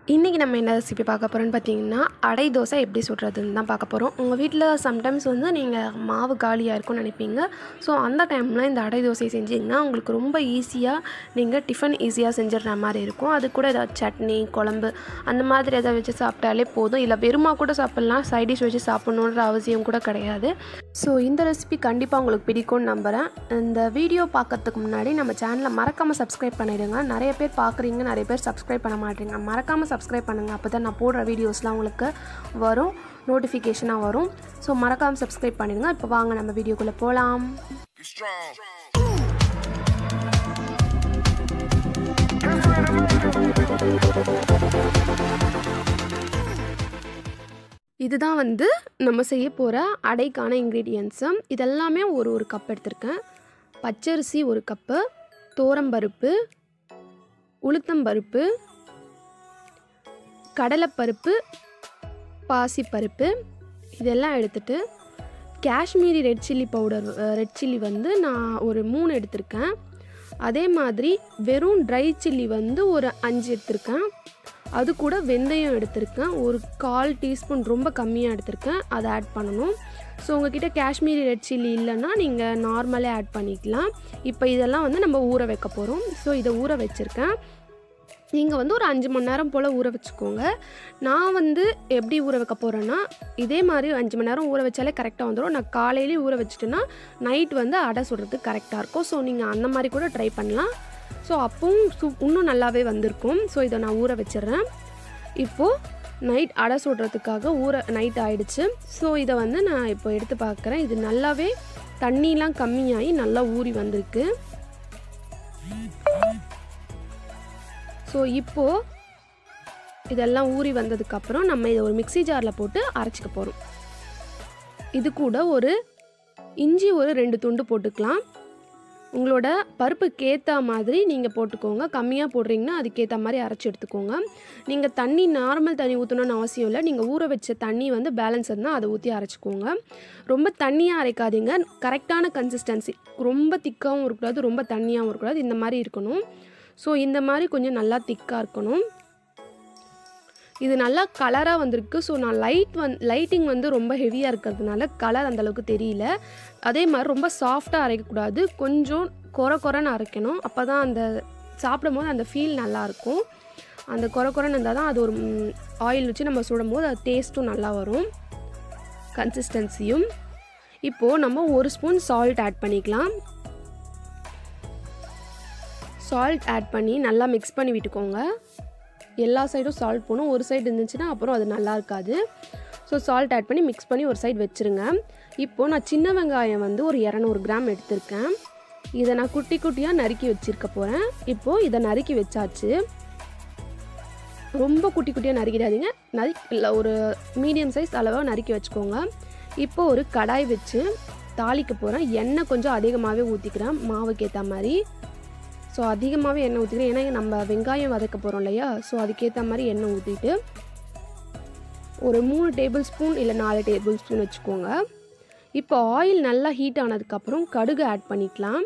இன்றைக்கி நம்ம என்ன ரெசிபி பார்க்க போகிறோம்னு பார்த்தீங்கன்னா அடை தோசை எப்படி சுடுறதுன்னு தான் பார்க்க போகிறோம் உங்கள் வீட்டில் சம்டைம்ஸ் வந்து நீங்கள் மாவு காலியாக இருக்கும்னு நினைப்பீங்க ஸோ அந்த டைமில் இந்த அடை தோசை செஞ்சிங்கன்னா உங்களுக்கு ரொம்ப ஈஸியாக நீங்கள் டிஃபன் ஈஸியாக செஞ்சிடுற மாதிரி இருக்கும் அது கூட ஏதாவது சட்னி குழம்பு அந்த மாதிரி எதாவது வச்சு சாப்பிட்டாலே போதும் இல்லை வெறுமா கூட சாப்பிட்லாம் சைட் டிஷ் வச்சு சாப்பிட்ணுன்ற அவசியம் கூட கிடையாது ஸோ இந்த ரெசிபி கண்டிப்பாக உங்களுக்கு பிடிக்கும்னு நம்புகிறேன் இந்த வீடியோ பார்க்கறதுக்கு முன்னாடி நம்ம சேனலை மறக்காமல் சப்ஸ்கிரைப் பண்ணிடுங்க நிறைய பேர் பார்க்குறீங்க நிறைய பேர் சப்ஸ்கிரைப் பண்ண மாட்டீங்க மறக்காமல் சப்ஸ்கிரைப் பண்ணுங்கள் அப்போ தான் நான் போடுற வீடியோஸ்லாம் உங்களுக்கு வரும் நோட்டிஃபிகேஷனாக வரும் ஸோ மறக்காமல் சப்ஸ்கிரைப் பண்ணிடுங்க இப்போ வாங்க நம்ம வீடியோக்குள்ளே போகலாம் Get strong. இதுதான் வந்து நம்ம செய்ய போகிற அடைக்கான இன்க்ரீடியன்ஸு இதெல்லாமே ஒரு ஒரு கப் எடுத்திருக்கேன் பச்சரிசி ஒரு கப்பு தோரம்பருப்பு உளுத்தம்பருப்பு கடலைப்பருப்பு பாசிப்பருப்பு இதெல்லாம் எடுத்துட்டு Kashmiri red chilli powder red chilli வந்து நான் ஒரு மூணு எடுத்திருக்கேன் அதே மாதிரி வெறும் ட்ரை சில்லி வந்து ஒரு அஞ்சு எடுத்திருக்கேன் அது கூட வெந்தயம் எடுத்திருக்கேன் ஒரு கால் டீஸ்பூன் ரொம்ப கம்மியாக எடுத்திருக்கேன் அதை ஆட் பண்ணணும் ஸோ உங்ககிட்ட காஷ்மீரி ரெட் சில்லி இல்லைன்னா நீங்கள் நார்மலே ஆட் பண்ணிக்கலாம் இப்போ இதெல்லாம் வந்து நம்ம ஊற வைக்க போகிறோம் ஸோ இதை ஊற வச்சுருக்கேன் நீங்கள் வந்து ஒரு அஞ்சு மணி நேரம் போல் ஊற வச்சுக்கோங்க நான் வந்து எப்படி ஊற வைக்க போகிறேன்னா இதே மாதிரி அஞ்சு மணி நேரம் ஊற வச்சாலே கரெக்டாக வந்துடும் நான் காலையிலேயே ஊற வச்சுட்டேன்னா நைட் வந்து அடை சுடுறதுக்கு கரெக்டாக இருக்கும் ஸோ நீங்கள் அந்த மாதிரி கூட ட்ரை பண்ணலாம் ஸோ அப்பவும் சூ இன்னும் நல்லாவே வந்திருக்கும் ஸோ இதை நான் ஊற வச்சிடுறேன் இப்போது நைட் அடை சுடுறதுக்காக ஊற நைட் ஆயிடுச்சு ஸோ இதை வந்து நான் இப்போ எடுத்து பார்க்குறேன் இது நல்லாவே தண்ணிலாம் கம்மியாகி நல்லா ஊறி வந்திருக்கு ஸோ இப்போது இதெல்லாம் ஊறி வந்ததுக்கப்புறம் நம்ம இதை ஒரு மிக்ஸி ஜாரில் போட்டு அரைச்சிக்க போகிறோம் இது கூட ஒரு இஞ்சி ஒரு ரெண்டு துண்டு போட்டுக்கலாம் உங்களோட பருப்புக்கு ஏற்ற மாதிரி நீங்கள் போட்டுக்கோங்க கம்மியாக போடுறீங்கன்னா அதுக்கேற்ற மாதிரி அரைச்சி எடுத்துக்கோங்க நீங்கள் தண்ணி நார்மல் தண்ணி ஊற்றணும்னு அவசியம் இல்லை நீங்கள் ஊற வச்ச தண்ணி வந்து பேலன்ஸ் இருந்தால் அதை ஊற்றி அரைச்சிக்கோங்க ரொம்ப தண்ணியாக அரைக்காதீங்க கரெக்டான கன்சிஸ்டன்சி ரொம்ப திக்காகவும் இருக்கக்கூடாது ரொம்ப தண்ணியாகவும் இருக்கக்கூடாது இந்த மாதிரி இருக்கணும் ஸோ இந்த மாதிரி கொஞ்சம் நல்லா திக்காக இருக்கணும் இது நல்லா கலராக வந்திருக்கு ஸோ நான் லைட் வந் லைட்டிங் வந்து ரொம்ப ஹெவியாக இருக்கிறதுனால கலர் அந்தளவுக்கு தெரியல அதே மாதிரி ரொம்ப சாஃப்டாக அரைக்கக்கூடாது கொஞ்சம் கொர கொரன்னு அரைக்கணும் அப்போ தான் அந்த சாப்பிடும் போது அந்த ஃபீல் நல்லாயிருக்கும் அந்த கொர கொரன்னு இருந்தால் தான் அது ஒரு ஆயில் வச்சு நம்ம சுடும் போது அது டேஸ்ட்டும் நல்லா வரும் கன்சிஸ்டன்சியும் இப்போது நம்ம ஒரு ஸ்பூன் சால்ட் ஆட் பண்ணிக்கலாம் சால்ட் ஆட் பண்ணி நல்லா மிக்ஸ் பண்ணி விட்டுக்கோங்க எல்லா சைடும் சால்ட் போகணும் ஒரு சைடு இருந்துச்சுன்னா அப்புறம் அது நல்லா இருக்காது ஸோ சால்ட் ஆட் பண்ணி மிக்ஸ் பண்ணி ஒரு சைடு வச்சுருங்க இப்போது நான் சின்ன வெங்காயம் வந்து ஒரு இரநூறு கிராம் எடுத்திருக்கேன் இதை நான் குட்டி குட்டியாக நறுக்கி வச்சுருக்க போகிறேன் இப்போது இதை நறுக்கி வச்சாச்சு ரொம்ப குட்டி குட்டியாக நறுக்கிடாதீங்க நறு இல்லை ஒரு மீடியம் சைஸ் அளவாக நறுக்கி வச்சுக்கோங்க இப்போ ஒரு கடாய் வச்சு தாளிக்க போகிறேன் எண்ணெய் கொஞ்சம் அதிகமாகவே ஊற்றிக்கிறேன் மாவுக்கு ஏற்ற மாதிரி ஸோ அதிகமாகவே எண்ணெய் ஊற்றிக்கிறேன் ஏன்னா நம்ம வெங்காயம் வதக்க போகிறோம் இல்லையா ஸோ அதுக்கேற்ற மாதிரி எண்ணெய் ஊற்றிட்டு ஒரு மூணு டேபிள் ஸ்பூன் இல்லை நாலு டேபிள் ஸ்பூன் வச்சுக்கோங்க இப்போ ஆயில் நல்லா ஹீட் ஆனதுக்கப்புறம் கடுகு ஆட் பண்ணிக்கலாம்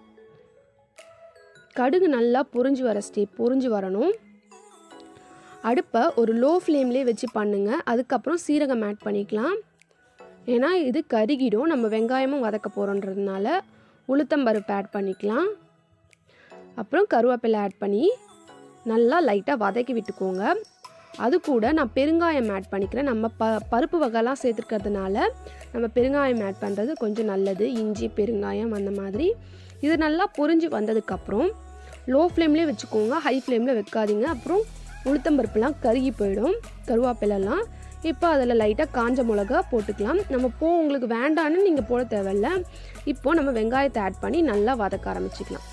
கடுகு நல்லா பொரிஞ்சு வர ஸ்டே பொரிஞ்சு வரணும் அடுப்பை ஒரு லோ ஃப்ளேம்லேயே வச்சு பண்ணுங்கள் அதுக்கப்புறம் சீரகம் ஆட் பண்ணிக்கலாம் ஏன்னா இது கருகிடும் நம்ம வெங்காயமும் வதக்க போகிறோன்றதுனால உளுத்தம்பருப்பு ஆட் பண்ணிக்கலாம் அப்புறம் கருவேப்பிலை ஆட் பண்ணி நல்லா லைட்டாக வதக்கி விட்டுக்கோங்க அது கூட நான் பெருங்காயம் ஆட் பண்ணிக்கிறேன் நம்ம ப பருப்பு வகைலாம் சேர்த்துக்கிறதுனால நம்ம பெருங்காயம் ஆட் பண்ணுறது கொஞ்சம் நல்லது இஞ்சி பெருங்காயம் அந்த மாதிரி இது நல்லா பொரிஞ்சு வந்ததுக்கப்புறம் லோ ஃப்ளேம்லேயே வச்சுக்கோங்க ஹை ஃப்ளேமில் வைக்காதீங்க அப்புறம் உளுத்தம்பருப்புலாம் கருகி போயிடும் கருவேப்பிலெல்லாம் இப்போ அதில் லைட்டாக காஞ்ச மிளகா போட்டுக்கலாம் நம்ம போ உங்களுக்கு வேண்டான்னு நீங்கள் போட தேவையில்ல இப்போது நம்ம வெங்காயத்தை ஆட் பண்ணி நல்லா வதக்க ஆரம்பிச்சிக்கலாம்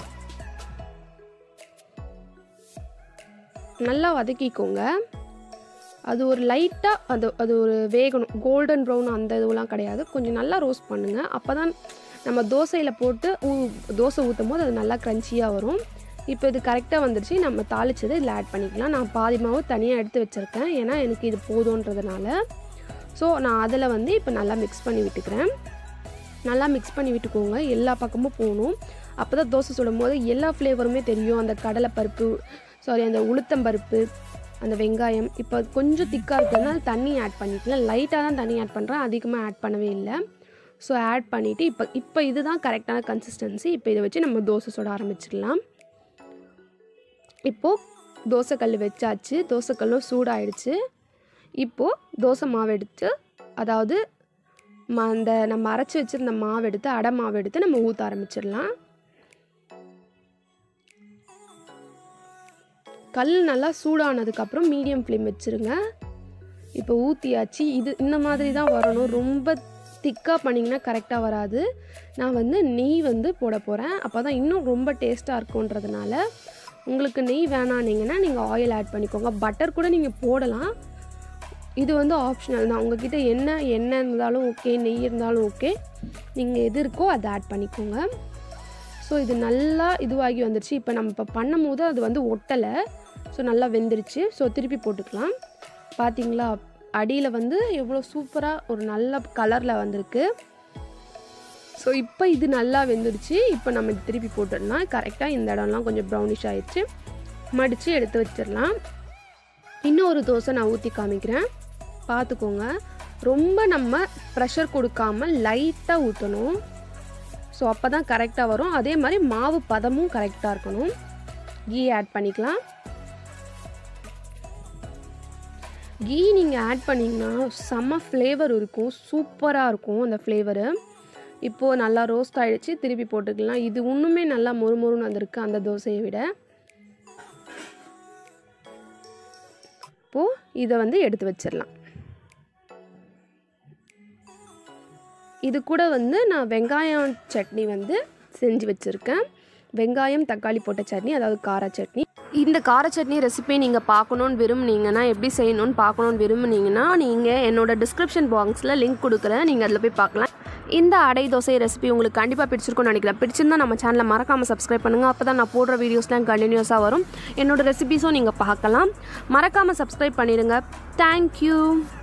நல்லா வதக்கிக்கோங்க அது ஒரு லைட்டாக அது அது ஒரு வேகணும் கோல்டன் ப்ரௌன் அந்த இதுவெலாம் கிடையாது கொஞ்சம் நல்லா ரோஸ்ட் பண்ணுங்கள் அப்போ தான் நம்ம தோசையில் போட்டு ஊ தோசை ஊற்றும் போது அது நல்லா க்ரன்ச்சியாக வரும் இப்போ இது கரெக்டாக வந்துடுச்சு நம்ம தாளிச்சதை இதில் ஆட் பண்ணிக்கலாம் நான் பாதி மாவு தனியாக எடுத்து வச்சுருக்கேன் ஏன்னா எனக்கு இது போதுன்றதுனால ஸோ நான் அதில் வந்து இப்போ நல்லா மிக்ஸ் பண்ணி விட்டுக்கிறேன் நல்லா மிக்ஸ் பண்ணி விட்டுக்கோங்க எல்லா பக்கமும் போகணும் அப்போ தான் தோசை சுடும் போது எல்லா ஃப்ளேவருமே தெரியும் அந்த கடலைப்பருப்பு சாரி அந்த உளுத்தம்பருப்பு அந்த வெங்காயம் இப்போ கொஞ்சம் திக்காக இருக்கிறதுனால தண்ணி ஆட் பண்ணிக்கலாம் லைட்டாக தான் தண்ணி ஆட் பண்ணுறேன் அதிகமாக ஆட் பண்ணவே இல்லை ஸோ ஆட் பண்ணிவிட்டு இப்போ இப்போ இதுதான் கரெக்டான கன்சிஸ்டன்சி இப்போ இதை வச்சு நம்ம தோசை சுட ஆரம்பிச்சிடலாம் இப்போது தோசைக்கல் வச்சாச்சு தோசைக்கல்லும் சூடாயிடுச்சு இப்போது தோசை மாவு எடுத்து அதாவது ம அந்த நம்ம அரைச்சி வச்சுருந்த மாவு எடுத்து அடை மாவு எடுத்து நம்ம ஊற்ற ஆரம்பிச்சிடலாம் கல் நல்லா சூடானதுக்கப்புறம் மீடியம் ஃப்ளேம் வச்சுருங்க இப்போ ஊற்றியாச்சு இது இந்த மாதிரி தான் வரணும் ரொம்ப திக்காக பண்ணிங்கன்னா கரெக்டாக வராது நான் வந்து நெய் வந்து போட போகிறேன் அப்போ தான் இன்னும் ரொம்ப டேஸ்ட்டாக இருக்குன்றதுனால உங்களுக்கு நெய் வேணான்னீங்கன்னா நீங்கள் ஆயில் ஆட் பண்ணிக்கோங்க பட்டர் கூட நீங்கள் போடலாம் இது வந்து ஆப்ஷனல் தான் உங்ககிட்ட என்ன எண்ணெய் இருந்தாலும் ஓகே நெய் இருந்தாலும் ஓகே நீங்கள் எது இருக்கோ அதை ஆட் பண்ணிக்கோங்க ஸோ இது நல்லா இதுவாகி வந்துருச்சு இப்போ நம்ம இப்போ பண்ணும் போது அது வந்து ஒட்டலை ஸோ நல்லா வெந்துருச்சு ஸோ திருப்பி போட்டுக்கலாம் பார்த்தீங்களா அடியில் வந்து எவ்வளோ சூப்பராக ஒரு நல்ல கலரில் வந்திருக்கு ஸோ இப்போ இது நல்லா வெந்துருச்சு இப்போ நம்ம இது திருப்பி போட்டுடலாம் கரெக்டாக இந்த இடம்லாம் கொஞ்சம் ப்ரௌனிஷ் ஆயிடுச்சு மடித்து எடுத்து வச்சிடலாம் இன்னும் ஒரு தோசை நான் ஊற்றி காமிக்கிறேன் பார்த்துக்கோங்க ரொம்ப நம்ம ப்ரெஷர் கொடுக்காம லைட்டாக ஊற்றணும் ஸோ அப்போ தான் கரெக்டாக வரும் அதே மாதிரி மாவு பதமும் கரெக்டாக இருக்கணும் கீ ஆட் பண்ணிக்கலாம் கீ நீங்கள் ஆட் பண்ணிங்கன்னா செம்ம ஃப்ளேவர் இருக்கும் சூப்பராக இருக்கும் அந்த ஃப்ளேவரு இப்போது நல்லா ரோஸ்ட் ஆகிடுச்சு திருப்பி போட்டுக்கலாம் இது இன்னுமே நல்லா மொறு மொறுன்னு வந்திருக்கு அந்த தோசையை விட இப்போது இதை வந்து எடுத்து வச்சிடலாம் இது கூட வந்து நான் வெங்காயம் சட்னி வந்து செஞ்சு வச்சுருக்கேன் வெங்காயம் தக்காளி போட்ட சட்னி அதாவது கார சட்னி இந்த கார சட்னி ரெசிபி நீங்கள் பார்க்கணுன்னு விரும்புனீங்கன்னா எப்படி செய்யணும்னு பார்க்கணுன்னு விரும்புனீங்கன்னா நீங்கள் என்னோட டிஸ்கிரிப்ஷன் பாக்ஸில் லிங்க் கொடுக்குறேன் நீங்கள் அதில் போய் பார்க்கலாம் இந்த அடை தோசை ரெசிபி உங்களுக்கு கண்டிப்பாக பிடிச்சிருக்கும்னு நினைக்கிறேன் பிடிச்சிருந்தா நம்ம சேனலை மறக்காமல் சப்ஸ்கிரைப் பண்ணுங்கள் அப்போ தான் நான் போடுற வீடியோஸ்லாம் கண்டினியூஸாக வரும் என்னோட ரெசிபிஸும் நீங்கள் பார்க்கலாம் மறக்காமல் சப்ஸ்கிரைப் பண்ணிடுங்க தேங்க்யூ